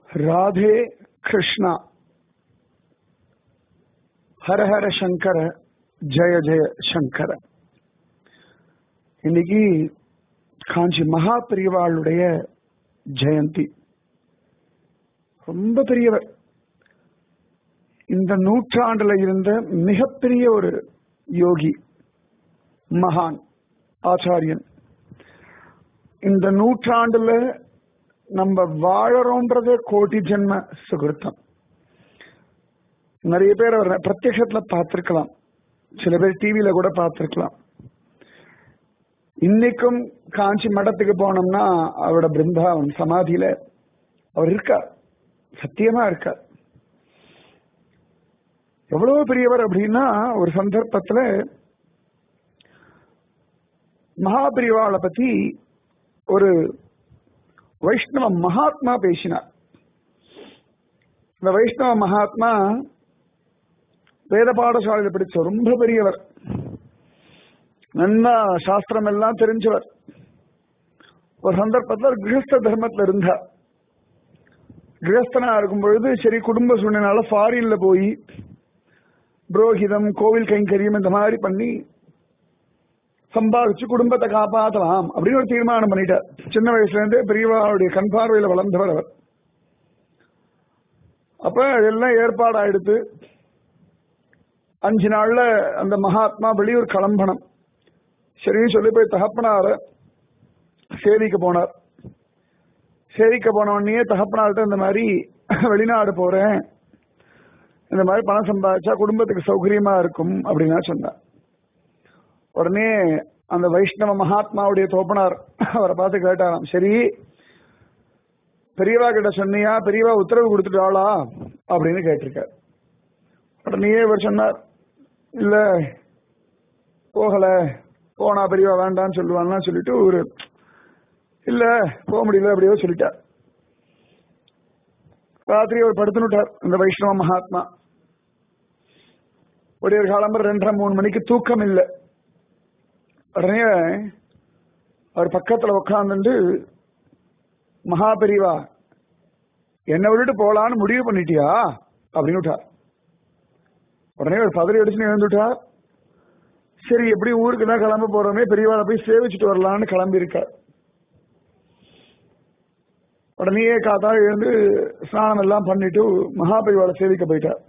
ராதே கிருஷ்ணா ஹர ஹர சங்கர ஜெய ஜெய சங்கர இன்னைக்கு காஞ்சி மகா பெரியவாளுடைய ஜெயந்தி ரொம்ப பெரியவர் இந்த நூற்றாண்டுல இருந்த மிகப்பெரிய ஒரு யோகி மகான் ஆச்சாரியன் இந்த நூற்றாண்டுல நம்ம வாழறோன்றதே கோடி ஜென்ம சுகிருத்தம் நிறைய பேர் அவர் பிரத்யட்சத்துல பார்த்திருக்கலாம் சில பேர் டிவியில கூட பார்த்திருக்கலாம் இன்னைக்கும் காஞ்சி மடத்துக்கு போனோம்னா அவரோட பிருந்தாவன் சமாதியில அவர் இருக்கார் சத்தியமா இருக்கார் எவ்வளவு பெரியவர் அப்படின்னா ஒரு சந்தர்ப்பத்துல மகாபிரிவாளை பத்தி ஒரு வைஷ்ணவ மகாத்மா பேசினார் இந்த வைஷ்ணவ மகாத்மா வேத பாடசாலையில் படிச்ச ரொம்ப பெரியவர் நல்லா சாஸ்திரம் எல்லாம் தெரிஞ்சவர் ஒரு சந்தர்ப்பத்தில் கிரகஸ்த தர்மத்தில் இருந்தார் கிரகஸ்தனா இருக்கும் பொழுது சரி குடும்ப சூழ்நிலை ஃபாரின்ல போய் புரோகிதம் கோவில் கைங்கரியம் இந்த மாதிரி பண்ணி சம்பாதிச்சு குடும்பத்தை காப்பாற்றலாம் அப்படின்னு ஒரு தீர்மானம் பண்ணிட்டார் சின்ன வயசுல இருந்தே பெரியவாவுடைய கண் பார்வையில வளர்ந்தவர் அவர் அப்ப எல்லாம் ஏற்பாடாயிடுத்து அஞ்சு நாள்ல அந்த மகாத்மா வெளியூர் கிளம்பணும் சரின்னு சொல்லி போய் தகப்பனார சேவிக்க போனார் சேவிக்க போன உடனே தகப்பனார்கிட்ட இந்த மாதிரி வெளிநாடு போறேன் இந்த மாதிரி பணம் சம்பாதிச்சா குடும்பத்துக்கு சௌகரியமா இருக்கும் அப்படின்னா சொன்னார் உடனே அந்த வைஷ்ணவ மகாத்மாவுடைய தோப்பனார் அவரை பார்த்து கேட்டாராம் சரி பெரியவா கிட்ட சொன்னியா பெரியவா உத்தரவு கொடுத்துட்டாளா அப்படின்னு கேட்டிருக்கார் உடனே இவர் சொன்னார் இல்ல போகல போனா பெரியவா வேண்டாம்னு சொல்லுவான்னு சொல்லிட்டு ஒரு இல்ல போக முடியல அப்படியோ சொல்லிட்டார் ராத்திரி அவர் படுத்துனுட்டார் அந்த வைஷ்ணவ மகாத்மா ஒரு காலம்பர் ரெண்டரை மூணு மணிக்கு தூக்கம் இல்லை உடனே அவர் பக்கத்துல உட்காந்துட்டு மகாபெரிவா என்னை விட்டுட்டு போலான்னு முடிவு பண்ணிட்டியா அப்படின்னு விட்டார் உடனே ஒரு பதறி அடிச்சுன்னு எழுந்துட்டார் சரி எப்படி ஊருக்கு தான் கிளம்ப போறோமே பெரியவாளை போய் சேவிச்சுட்டு வரலான்னு கிளம்பி இருக்கார் உடனே காத்தா எழுந்து ஸ்நானம் எல்லாம் பண்ணிட்டு மகாபெரிவாளை சேவிக்க போயிட்டார்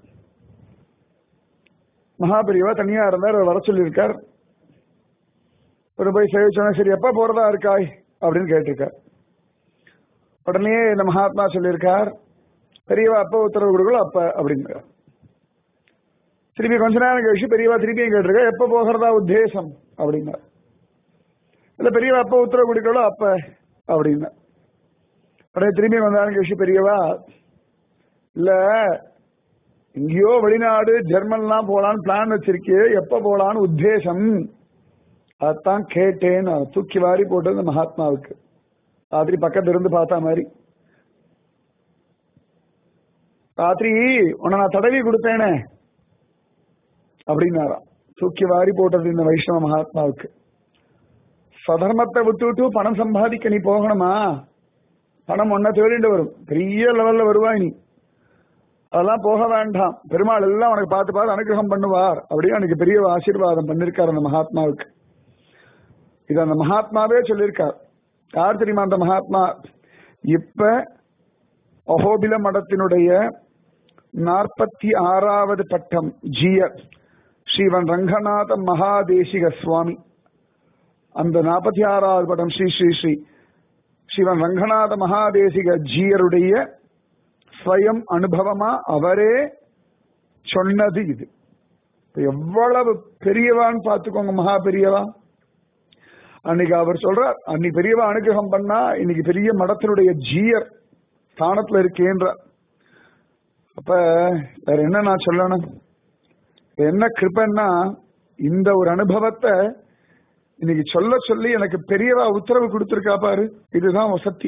மகாபெரிவா தனியா இருந்தார் வர சொல்லியிருக்கார் ஒரு போய் சேவிச்சோன்னா சரி எப்ப போறதா இருக்காய் அப்படின்னு கேட்டிருக்கார் உடனே இந்த மகாத்மா சொல்லியிருக்கார் பெரியவா அப்ப உத்தரவு கொடுக்கல அப்ப அப்படிங்கிறார் திருப்பி கொஞ்ச நேரம் கழிச்சு பெரியவா திருப்பியும் கேட்டிருக்கா எப்ப போகிறதா உத்தேசம் அப்படின்னார் இல்ல பெரியவா அப்ப உத்தரவு கொடுக்கலோ அப்ப அப்படின்னா உடனே திரும்பி வந்தாலும் கழிச்சு பெரியவா இல்ல எங்கேயோ வெளிநாடு ஜெர்மன்லாம் போலான்னு பிளான் வச்சிருக்கே எப்ப போலான்னு உத்தேசம் அதான் கேட்டேன் தூக்கி வாரி போட்டது மகாத்மாவுக்கு ராத்திரி பக்கத்துல இருந்து பார்த்தா மாதிரி ராத்திரி உன்னை நான் தடவி கொடுத்தேனே அப்படின்னாராம் தூக்கி வாரி போட்டது இந்த வைஷ்ணவ மகாத்மாவுக்கு சதர்மத்தை விட்டுவிட்டு பணம் சம்பாதிக்க நீ போகணுமா பணம் ஒன்ன தேடிட்டு வரும் பெரிய லெவல்ல வருவாய் நீ அதெல்லாம் போக வேண்டாம் பெருமாள் எல்லாம் உனக்கு பார்த்து பார்த்து அனுகிரகம் பண்ணுவார் அப்படின்னு எனக்கு பெரிய ஆசீர்வாதம் பண்ணிருக்கார் அந்த மகாத்மாவுக்கு இது அந்த மகாத்மாவே சொல்லியிருக்கார் யார் தெரியுமா அந்த மகாத்மா இப்ப அஹோபில மடத்தினுடைய நாற்பத்தி ஆறாவது பட்டம் ஜிய ஸ்ரீவன் ரங்கநாத மகாதேசிக சுவாமி அந்த நாற்பத்தி ஆறாவது பட்டம் ஸ்ரீ ஸ்ரீ ஸ்ரீ ஸ்ரீவன் ரங்கநாத மகாதேசிக ஜீயருடைய ஸ்வயம் அனுபவமா அவரே சொன்னது இது எவ்வளவு பெரியவான்னு பார்த்துக்கோங்க மகா பெரியவா அன்னைக்கு அவர் சொல்றார் அன்னைக்கு பெரியவா அனுகிரகம் பண்ணா இன்னைக்கு பெரிய மடத்தினுடைய ஜீயர் ஸ்தானத்துல இருக்கேன்ற அப்ப வேற என்ன நான் சொல்லணும் என்ன கிருப்பன்னா இந்த ஒரு அனுபவத்தை இன்னைக்கு சொல்ல சொல்லி எனக்கு பெரியவா உத்தரவு கொடுத்திருக்கா பாரு இதுதான் வசத்தி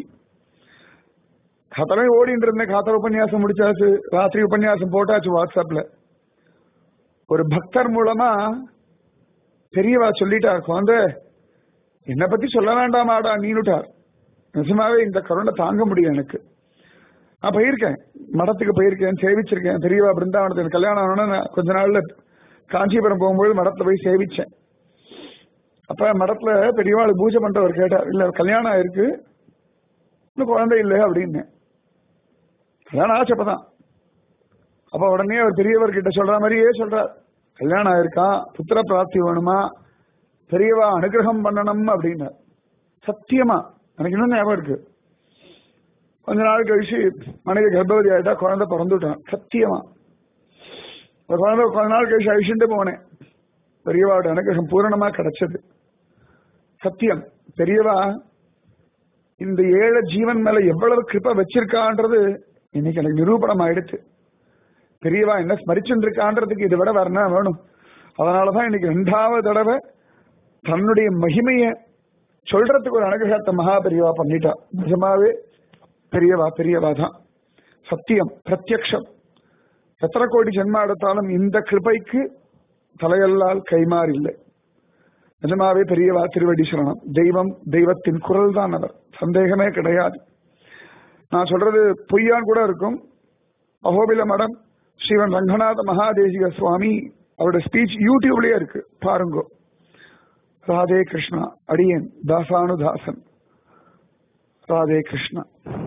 கதவை ஓடிட்டு இருந்தேன் காத்தல உபன்யாசம் முடிச்சாச்சு ராத்திரி உபன்யாசம் போட்டாச்சு வாட்ஸ்அப்ல ஒரு பக்தர் மூலமா பெரியவா சொல்லிட்டார் குழந்தை என்னை பத்தி சொல்ல வேண்டாமாடா நீனுட்டார் நிஜமாவே இந்த கருணை தாங்க முடியும் எனக்கு நான் போயிருக்கேன் மடத்துக்கு போயிருக்கேன் சேவிச்சிருக்கேன் பெரியவா பிருந்தாவனத்துக்கு கல்யாணம் ஆனோன்னு நான் கொஞ்ச நாள்ல காஞ்சிபுரம் போகும்போது மடத்துல போய் சேவிச்சேன் அப்ப மடத்துல பெரியவாளுக்கு பூஜை பண்றவர் கேட்டார் இல்ல கல்யாணம் ஆயிருக்கு இன்னும் குழந்தை இல்லை அப்படின்னு கல்யாணம் ஆச்சு அப்பதான் அப்ப உடனே அவர் பெரியவர் கிட்ட சொல்ற மாதிரியே சொல்றார் கல்யாணம் ஆயிருக்கான் புத்திர பிராப்தி வேணுமா பெரியவா அனுகிரகம் பண்ணணும் அப்படின்னு சத்தியமா எனக்கு இன்னும் ஞாபகம் இருக்கு கொஞ்ச நாள் கழிச்சு மனைவி கர்ப்பவதி ஆயிட்டா குழந்தை பிறந்துட்டான் சத்தியமா ஒரு குழந்தை கொஞ்ச நாள் கழிச்சு அழிச்சுட்டு போனேன் பெரியவாவோட அனுகிரகம் பூரணமா கிடைச்சது சத்தியம் பெரியவா இந்த ஏழை ஜீவன் மேல எவ்வளவு கிருப்ப வச்சிருக்கான்றது இன்னைக்கு எனக்கு நிரூபணம் ஆயிடுச்சு பெரியவா என்ன ஸ்மரிச்சுட்டு இருக்கான்றதுக்கு இதை விட வரணா வேணும் அதனாலதான் இன்னைக்கு ரெண்டாவது தடவை தன்னுடைய மகிமைய சொல்றதுக்கு ஒரு அனுகிரகத்தை மகா பெரியவா பண்ணிட்டா நிஜமாவே பெரியவா பெரியவா தான் சத்தியம் பிரத்யக்ஷம் எத்தனை கோடி ஜென்மா எடுத்தாலும் இந்த கிருபைக்கு தலையல்லால் கைமாறு இல்லை நிஜமாவே பெரியவா திருவடி சரணம் தெய்வம் தெய்வத்தின் குரல் தான் அவர் சந்தேகமே கிடையாது நான் சொல்றது பொய்யான் கூட இருக்கும் அகோபில மடம் ஸ்ரீவன் ரங்கநாத மகாதேசிக சுவாமி அவருடைய ஸ்பீச் யூடியூப்லயே இருக்கு பாருங்கோ ராதே கிருஷ்ணா அடியேன் தாசானுதாசன் ராதே கிருஷ்ணா